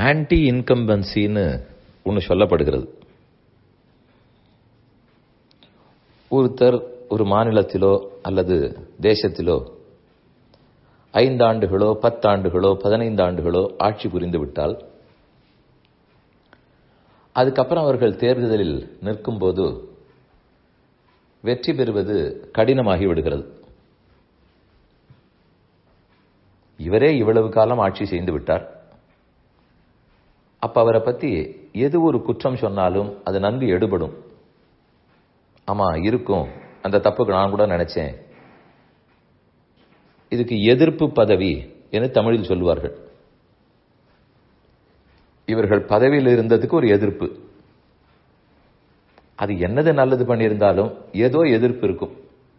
anti இன்கம்பன்சின்னு ஒன்று சொல்லப்படுகிறது ஒருத்தர் ஒரு மாநிலத்திலோ அல்லது தேசத்திலோ ஐந்தாண்டுகளோ பத்தாண்டுகளோ பதினைந்து ஆண்டுகளோ ஆட்சி புரிந்து விட்டால் அதுக்கப்புறம் அவர்கள் தேர்தலில் நிற்கும்போது வெற்றி பெறுவது கடினமாகி விடுகிறது இவரே இவ்வளவு காலம் ஆட்சி செய்து விட்டார் அப்ப அவரை பத்தி எது ஒரு குற்றம் சொன்னாலும் அது நன்கு எடுபடும் ஆமா இருக்கும் அந்த தப்புக்கு நான் கூட நினைச்சேன் இதுக்கு எதிர்ப்பு பதவி என தமிழில் சொல்லுவார்கள் இவர்கள் பதவியில் இருந்ததுக்கு ஒரு எதிர்ப்பு அது என்னது நல்லது பண்ணியிருந்தாலும் ஏதோ எதிர்ப்பு இருக்கும்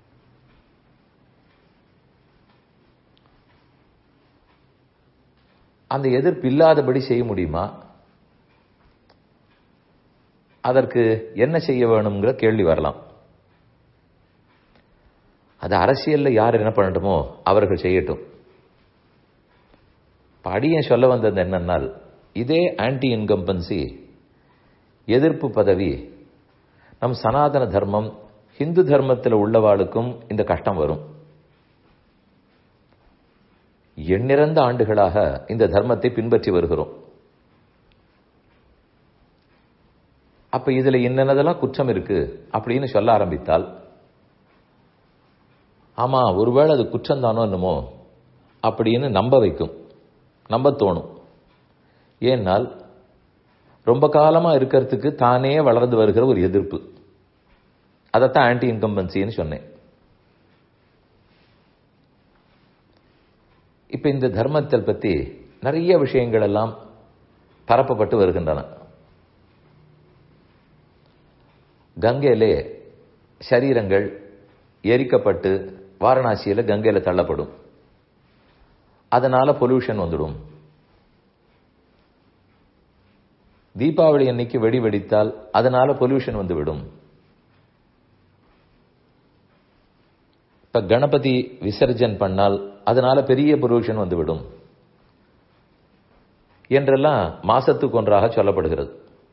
அந்த எதிர்ப்பு இல்லாதபடி செய்ய முடியுமா அதற்கு என்ன செய்ய வேணுங்கிற கேள்வி வரலாம் அது அரசியல்ல யார் என்ன பண்ணட்டுமோ அவர்கள் செய்யட்டும் அடியன் சொல்ல வந்தது என்னன்னால் இதே ஆன்டி இன்கம்பன்சி எதிர்ப்பு பதவி நம் சனாதன தர்மம் ஹிந்து தர்மத்தில் உள்ளவாளுக்கும் இந்த கஷ்டம் வரும் எண்ணிறந்த ஆண்டுகளாக இந்த தர்மத்தை பின்பற்றி வருகிறோம் அப்ப இதுல என்னென்னதெல்லாம் குற்றம் இருக்கு அப்படின்னு சொல்ல ஆரம்பித்தால் ஆமா ஒருவேளை அது குற்றம் தானோ என்னமோ அப்படின்னு நம்ப வைக்கும் நம்ப தோணும் ஏனால் ரொம்ப காலமா இருக்கிறதுக்கு தானே வளர்ந்து வருகிற ஒரு எதிர்ப்பு அதைத்தான் ஆன்டி இன்கம்பன்சின்னு சொன்னேன் இப்ப இந்த தர்மத்தை பத்தி நிறைய விஷயங்கள் எல்லாம் பரப்பப்பட்டு வருகின்றன கங்கையிலே சரீரங்கள் எரிக்கப்பட்டு வாரணாசியில கங்கையில தள்ளப்படும் அதனால பொல்யூஷன் வந்துடும் தீபாவளி அன்னைக்கு வெடி வெடித்தால் அதனால பொல்யூஷன் வந்துவிடும் இப்ப கணபதி விசர்ஜன் பண்ணால் அதனால பெரிய பொல்யூஷன் வந்துவிடும் என்றெல்லாம் மாசத்துக்கு ஒன்றாக சொல்லப்படுகிறது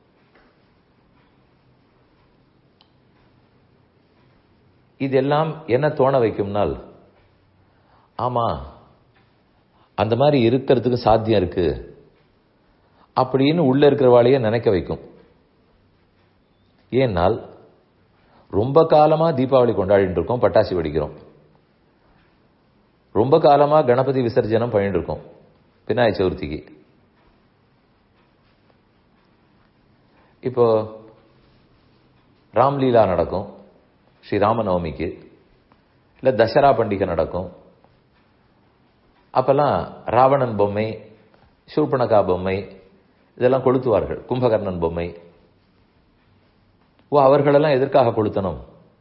இதெல்லாம் என்ன தோண வைக்கும்னால் ஆமா அந்த மாதிரி இருக்கிறதுக்கு சாத்தியம் இருக்கு அப்படின்னு உள்ள இருக்கிறவாளையே நினைக்க வைக்கும் ஏனால் ரொம்ப காலமா தீபாவளி கொண்டாடிட்டு இருக்கோம் பட்டாசு வெடிக்கிறோம் ரொம்ப காலமா கணபதி விசர்ஜனம் பண்ணிட்டு இருக்கோம் விநாயக சதுர்த்திக்கு இப்போ ராம்லீலா நடக்கும் ஸ்ரீராமநவமிக்கு இல்லை தசரா பண்டிகை நடக்கும் அப்பெல்லாம் ராவணன் பொம்மை சூர்பனகா பொம்மை இதெல்லாம் கொளுத்துவார்கள் கும்பகர்ணன் பொம்மை ஓ அவர்களெல்லாம் எதற்காக கொளுத்தணும்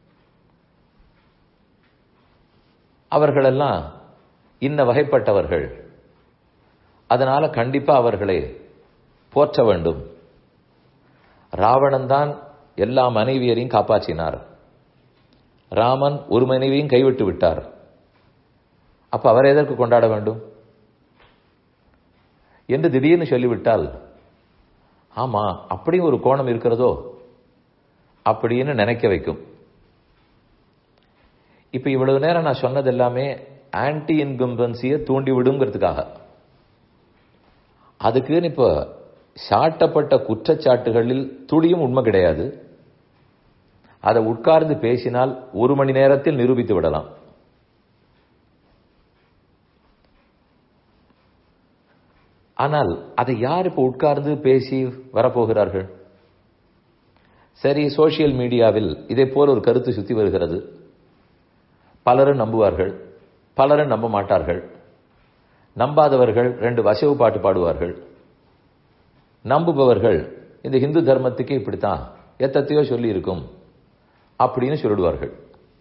அவர்களெல்லாம் இன்ன வகைப்பட்டவர்கள் அதனால கண்டிப்பா அவர்களை போற்ற வேண்டும் ராவணன் தான் எல்லா மனைவியரையும் காப்பாற்றினார் ராமன் ஒரு மனைவியும் கைவிட்டு விட்டார் அப்ப அவர் எதற்கு கொண்டாட வேண்டும் என்று திடீர்னு சொல்லிவிட்டால் ஆமா அப்படி ஒரு கோணம் இருக்கிறதோ அப்படின்னு நினைக்க வைக்கும் இப்ப இவ்வளவு நேரம் நான் சொன்னது எல்லாமே ஆன்டி இன்கம்பன்சியை தூண்டி விடுங்கிறதுக்காக அதுக்குன்னு இப்ப சாட்டப்பட்ட குற்றச்சாட்டுகளில் துளியும் உண்மை கிடையாது அதை உட்கார்ந்து பேசினால் ஒரு மணி நேரத்தில் நிரூபித்து விடலாம் ஆனால் அதை யார் இப்ப உட்கார்ந்து பேசி வரப்போகிறார்கள் சரி சோசியல் மீடியாவில் இதே போல ஒரு கருத்து சுத்தி வருகிறது பலரும் நம்புவார்கள் பலரும் நம்ப மாட்டார்கள் நம்பாதவர்கள் ரெண்டு வசவு பாட்டு பாடுவார்கள் நம்புபவர்கள் இந்த இந்து தர்மத்துக்கு இப்படித்தான் எத்தத்தையோ சொல்லி இருக்கும் அப்படின்னு சொல்லிடுவார்கள்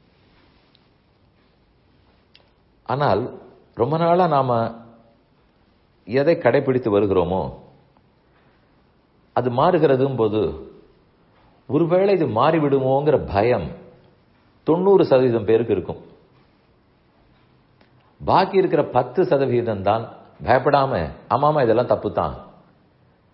ஆனால் ரொம்ப நாளா நாம எதை கடைபிடித்து வருகிறோமோ அது மாறுகிறதும் போது ஒருவேளை இது மாறிவிடுமோங்கிற பயம் தொண்ணூறு சதவீதம் பேருக்கு இருக்கும் பாக்கி இருக்கிற பத்து சதவீதம் தான் பயப்படாம ஆமாமா இதெல்லாம் தப்பு தான்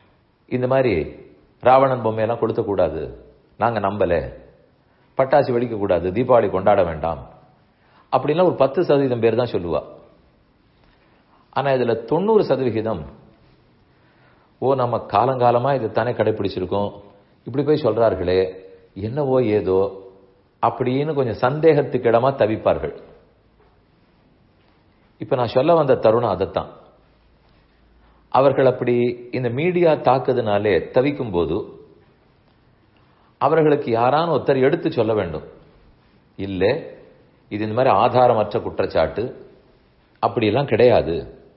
இந்த மாதிரி ராவணன் பொம்மையெல்லாம் கொடுத்தக்கூடாது நாங்க நம்பல பட்டாசு வெடிக்கக்கூடாது தீபாவளி கொண்டாட வேண்டாம் அப்படின்லாம் ஒரு பத்து சதவீதம் பேர் தான் சொல்லுவா ஆனா இதுல தொண்ணூறு சதவிகிதம் ஓ நம்ம காலங்காலமா இதை தானே கடைபிடிச்சிருக்கோம் இப்படி போய் சொல்றார்களே என்னவோ ஏதோ அப்படின்னு கொஞ்சம் சந்தேகத்துக்கு இடமா தவிப்பார்கள் இப்ப நான் சொல்ல வந்த தருணம் அதைத்தான் அவர்கள் அப்படி இந்த மீடியா தாக்குதுனாலே தவிக்கும் போது அவர்களுக்கு யாரான ஒருத்தர் எடுத்து சொல்ல வேண்டும் இல்ல இது இந்த மாதிரி ஆதாரமற்ற குற்றச்சாட்டு அப்படியெல்லாம் கிடையாது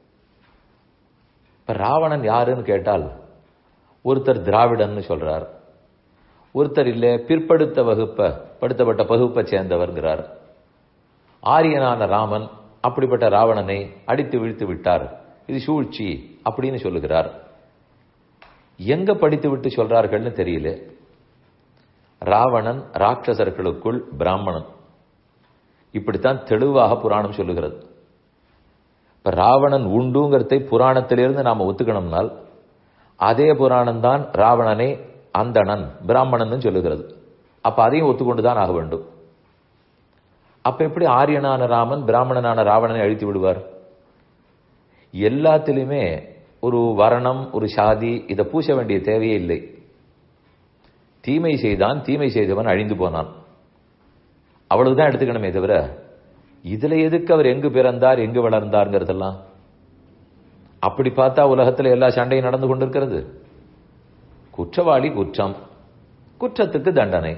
இப்ப ராவணன் யாருன்னு கேட்டால் ஒருத்தர் திராவிடன்னு சொல்றார் ஒருத்தர் இல்ல பிற்படுத்த வகுப்ப படுத்தப்பட்ட பகுப்பை சேர்ந்தவர்கிறார் ஆரியனான ராமன் அப்படிப்பட்ட ராவணனை அடித்து வீழ்த்து விட்டார் இது சூழ்ச்சி அப்படின்னு சொல்லுகிறார் எங்க படித்து விட்டு சொல்றார்கள்னு தெரியல ராவணன் ராட்சசர்களுக்குள் பிராமணன் இப்படித்தான் தெளிவாக புராணம் சொல்லுகிறது இப்ப ராவணன் உண்டுங்கிறதை புராணத்திலிருந்து நாம ஒத்துக்கணும்னால் அதே புராணம் தான் ராவணனை அந்தணன் பிராமணன் சொல்லுகிறது அப்ப அதையும் ஒத்துக்கொண்டுதான் ஆக வேண்டும் அப்ப எப்படி ஆரியனான ராமன் பிராமணனான ராவணனை அழித்து விடுவார் எல்லாத்திலுமே ஒரு வரணம் ஒரு சாதி இதை பூச வேண்டிய தேவையே இல்லை தீமை செய்தான் தீமை செய்தவன் அழிந்து போனான் அவ்வளவுதான் எடுத்துக்கணுமே தவிர இதுல எதுக்கு அவர் எங்கு பிறந்தார் எங்கு வளர்ந்தார்ங்கிறதெல்லாம் அப்படி பார்த்தா உலகத்துல எல்லா சண்டையும் நடந்து கொண்டிருக்கிறது குற்றவாளி குற்றம் குற்றத்துக்கு தண்டனை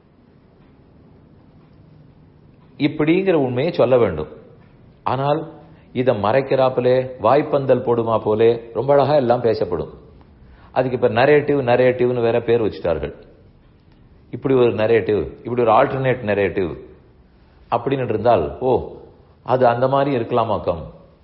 இப்படிங்கிற உண்மையை சொல்ல வேண்டும் ஆனால் இதை மறைக்கிறாப்பிலே வாய்ப்பந்தல் போடுமா போலே ரொம்ப அழகா எல்லாம் பேசப்படும் அதுக்கு இப்ப நரேட்டிவ் நரேட்டிவ்னு வேற பேர் வச்சுட்டார்கள் இப்படி ஒரு நரேட்டிவ் இப்படி ஒரு ஆல்டர்னேட் நரேட்டிவ் அப்படின்னு இருந்தால் ஓ அது அந்த மாதிரி இருக்கலாமாக்கம்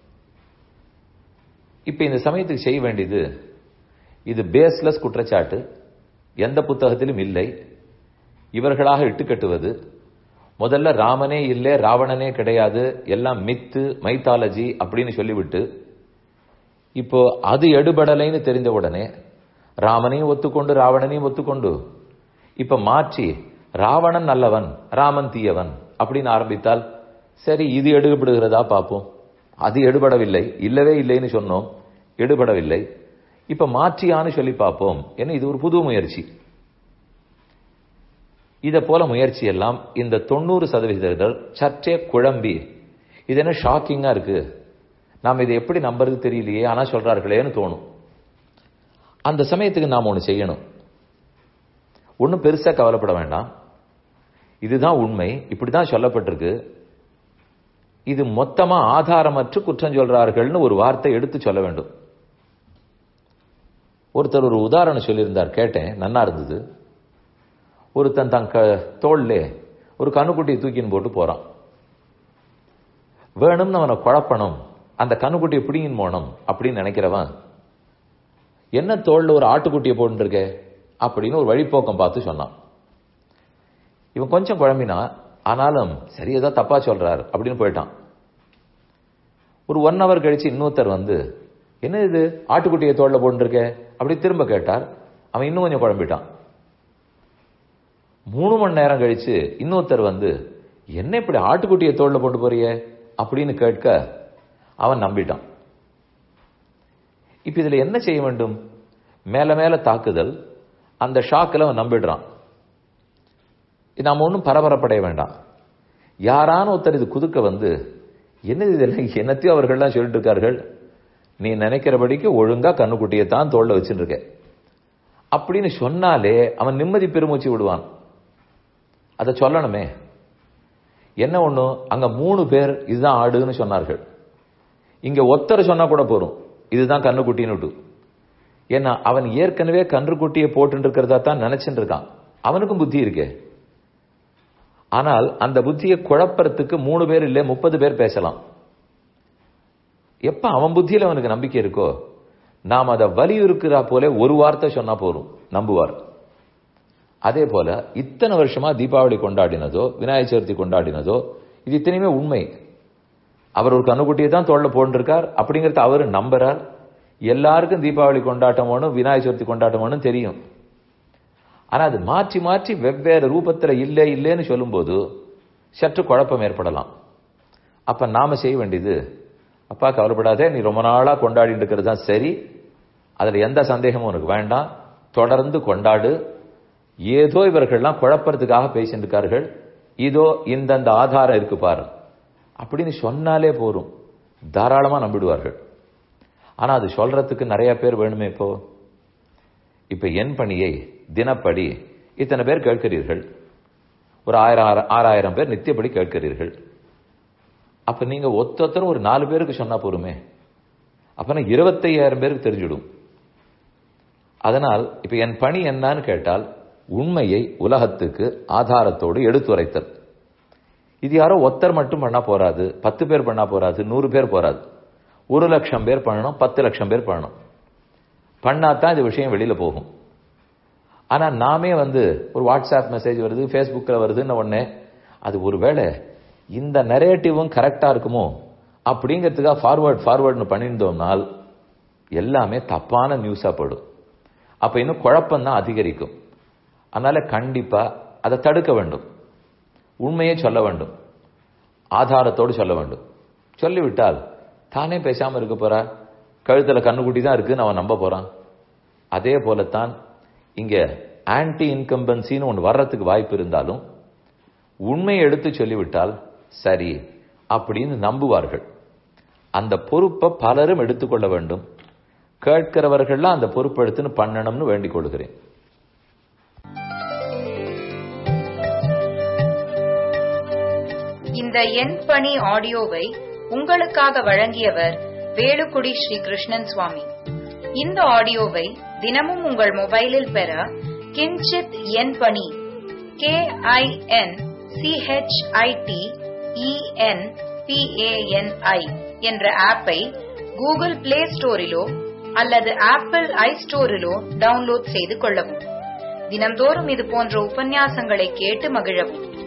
இப்ப இந்த சமயத்துக்கு செய்ய வேண்டியது இது பேஸ்லெஸ் குற்றச்சாட்டு எந்த புத்தகத்திலும் இல்லை இவர்களாக இட்டுக்கட்டுவது முதல்ல ராமனே இல்லை ராவணனே கிடையாது எல்லாம் மித்து மைத்தாலஜி அப்படின்னு சொல்லிவிட்டு இப்போ அது எடுபடலைன்னு தெரிந்த உடனே ராமனையும் ஒத்துக்கொண்டு ராவணனையும் ஒத்துக்கொண்டு இப்ப மாற்றி ராவணன் நல்லவன் ராமன் தீயவன் அப்படின்னு ஆரம்பித்தால் சரி இது எடுபடுகிறதா பார்ப்போம் அது எடுபடவில்லை இல்லவே இல்லைன்னு சொன்னோம் எடுபடவில்லை இப்ப மாற்றியான்னு சொல்லி பார்ப்போம் ஏன்னா இது ஒரு புது முயற்சி இதை போல முயற்சி எல்லாம் இந்த தொண்ணூறு சதவிகிதர்கள் சற்றே குழம்பி இது என்ன ஷாக்கிங்கா இருக்கு நாம் இதை எப்படி நம்புறது தெரியலையே ஆனா சொல்றார்களேன்னு தோணும் அந்த சமயத்துக்கு நாம் ஒன்று செய்யணும் ஒன்றும் பெருசா கவலைப்பட வேண்டாம் இதுதான் உண்மை இப்படிதான் சொல்லப்பட்டிருக்கு இது மொத்தமா ஆதாரமற்று குற்றம் சொல்றார்கள்னு ஒரு வார்த்தை எடுத்து சொல்ல வேண்டும் ஒருத்தர் ஒரு உதாரணம் சொல்லியிருந்தார் கேட்டேன் நன்னா இருந்தது ஒருத்தன் தன் க தோல்லே ஒரு கண்ணுக்குட்டியை தூக்கின்னு போட்டு போறான் வேணும்னு அவனை குழப்பணும் அந்த கண்ணுக்குட்டியை பிடிங்கின்னு போகணும் அப்படின்னு நினைக்கிறவன் என்ன தோல்ல ஒரு ஆட்டுக்குட்டியை போட்டுருக்க அப்படின்னு ஒரு வழிப்போக்கம் பார்த்து சொன்னான் இவன் கொஞ்சம் குழம்பினா ஆனாலும் சரி ஏதோ தப்பா சொல்றார் அப்படின்னு போயிட்டான் ஒரு ஒன் ஹவர் கழிச்சு இன்னொருத்தர் வந்து என்ன இது ஆட்டுக்குட்டியை தோல்ல போட்டுருக்க அப்படி திரும்ப கேட்டார் அவன் இன்னும் கொஞ்சம் குழம்பிட்டான் மூணு மணி நேரம் கழிச்சு இன்னொருத்தர் வந்து என்ன இப்படி ஆட்டுக்குட்டியை தோல்ல போட்டு போறிய அப்படின்னு கேட்க அவன் நம்பிட்டான் இப்ப இதுல என்ன செய்ய வேண்டும் மேல மேல தாக்குதல் அந்த ஷாக்கில் அவன் நம்பிடுறான் நாம ஒன்றும் பரபரப்படைய வேண்டாம் யாரான ஒருத்தர் இது குதுக்க வந்து என்னது இதெல்லாம் என்னத்தையும் அவர்கள்லாம் சொல்லிட்டு இருக்கார்கள் நீ நினைக்கிறபடிக்கு ஒழுங்கா கண்ணுக்குட்டியை தான் தோல்ல வச்சுட்டு இருக்க அப்படின்னு சொன்னாலே அவன் நிம்மதி பெருமூச்சு விடுவான் அதை சொல்லணுமே என்ன ஒண்ணு அங்க மூணு பேர் இதுதான் ஆடுன்னு சொன்னார்கள் இங்க ஒத்தர் சொன்னா கூட போறோம் இதுதான் கண்ணுக்குட்டின்னு ஏன்னா அவன் ஏற்கனவே கன்றுக்குட்டியை போட்டு இருக்கிறதா தான் நினைச்சுட்டு இருக்கான் அவனுக்கும் புத்தி இருக்கே ஆனால் அந்த புத்தியை குழப்பறதுக்கு மூணு பேர் இல்ல முப்பது பேர் பேசலாம் எப்ப அவன் புத்தியில அவனுக்கு நம்பிக்கை இருக்கோ நாம் அதை வலியுறுக்கிறா போல ஒரு வார்த்தை சொன்னா போறோம் நம்புவார் அதே போல இத்தனை வருஷமா தீபாவளி கொண்டாடினதோ விநாயகர் சதுர்த்தி கொண்டாடினதோ இது இத்தனையுமே உண்மை அவர் ஒரு கண்ணுக்குட்டியை தான் தோல்ல போட்டிருக்கார் அப்படிங்கறத அவர் நம்புறார் எல்லாருக்கும் தீபாவளி கொண்டாட்டம் வேணும் விநாயகர் சதுர்த்தி கொண்டாட்டம் வேணும் தெரியும் ஆனா அது மாற்றி மாற்றி வெவ்வேறு ரூபத்துல இல்லை இல்லைன்னு சொல்லும்போது சற்று குழப்பம் ஏற்படலாம் அப்ப நாம செய்ய வேண்டியது அப்பா கவலைப்படாதே நீ ரொம்ப நாளா கொண்டாடிட்டு இருக்கிறது தான் சரி அதுல எந்த சந்தேகமும் உனக்கு வேண்டாம் தொடர்ந்து கொண்டாடு ஏதோ இவர்கள்லாம் குழப்பறதுக்காக பேசிட்டு இருக்கார்கள் இதோ இந்தந்த ஆதாரம் இருக்கு பாரு அப்படின்னு சொன்னாலே போரும் தாராளமா நம்பிடுவார்கள் ஆனா அது சொல்றதுக்கு நிறைய பேர் வேணுமே இப்போ இப்ப என் பணியை தினப்படி இத்தனை பேர் கேட்கிறீர்கள் ஒரு ஆயிரம் ஆற- ஆறாயிரம் பேர் நித்தியப்படி கேட்கிறீர்கள் அப்ப நீங்க ஒத்தொத்தரும் ஒரு நாலு பேருக்கு சொன்னா போருமே அப்பனா இருபத்தையாயிரம் பேருக்கு தெரிஞ்சிடும் அதனால் இப்ப என் பணி என்னன்னு கேட்டால் உண்மையை உலகத்துக்கு ஆதாரத்தோடு எடுத்துரைத்தல் இது யாரோ ஒத்தர் மட்டும் பண்ணா போறாது பத்து பேர் பண்ணா போறாது நூறு பேர் போறாது ஒரு லட்சம் பேர் பண்ணணும் பத்து லட்சம் பேர் பண்ணணும் பண்ணாதான் இது விஷயம் வெளியில போகும் ஆனா நாமே வந்து ஒரு வாட்ஸ்அப் மெசேஜ் வருது ஃபேஸ்புக்கில் வருதுன்னு உடனே அது ஒருவேளை இந்த நரேட்டிவும் கரெக்டா இருக்குமோ அப்படிங்கிறதுக்காக ஃபார்வர்ட் ஃபார்வர்ட்னு பண்ணியிருந்தோம்னால் எல்லாமே தப்பான நியூஸா போடும் அப்ப இன்னும் குழப்பம் தான் அதிகரிக்கும் அதனால கண்டிப்பா அதை தடுக்க வேண்டும் உண்மையை சொல்ல வேண்டும் ஆதாரத்தோடு சொல்ல வேண்டும் சொல்லிவிட்டால் தானே பேசாம இருக்க போறா கழுத்துல கண்ணுக்குட்டி தான் இருக்குன்னு அவன் நம்ப போறான் அதே போலத்தான் இங்க ஆன்டி இன்கம்பன்சின்னு ஒன்று வர்றதுக்கு வாய்ப்பு இருந்தாலும் உண்மையை எடுத்து சொல்லிவிட்டால் சரி அப்படின்னு நம்புவார்கள் அந்த பொறுப்பை பலரும் எடுத்துக்கொள்ள வேண்டும் கேட்கிறவர்கள்லாம் அந்த பொறுப்பை எடுத்துன்னு பண்ணணும்னு வேண்டிக் கொள்கிறேன் இந்த என் பணி ஆடியோவை உங்களுக்காக வழங்கியவர் வேலுக்குடி ஸ்ரீ கிருஷ்ணன் சுவாமி இந்த ஆடியோவை தினமும் உங்கள் மொபைலில் பெற கிஞ்சித் என் பணி கே ஐ என் சிஹெச்ஐடி இஎன் பிஏஎன்ஐ என்ற ஆப்பை கூகுள் பிளே ஸ்டோரிலோ அல்லது ஆப்பிள் ஐ ஸ்டோரிலோ டவுன்லோட் செய்து கொள்ளவும் தினம்தோறும் இது போன்ற உபன்யாசங்களை கேட்டு மகிழவும்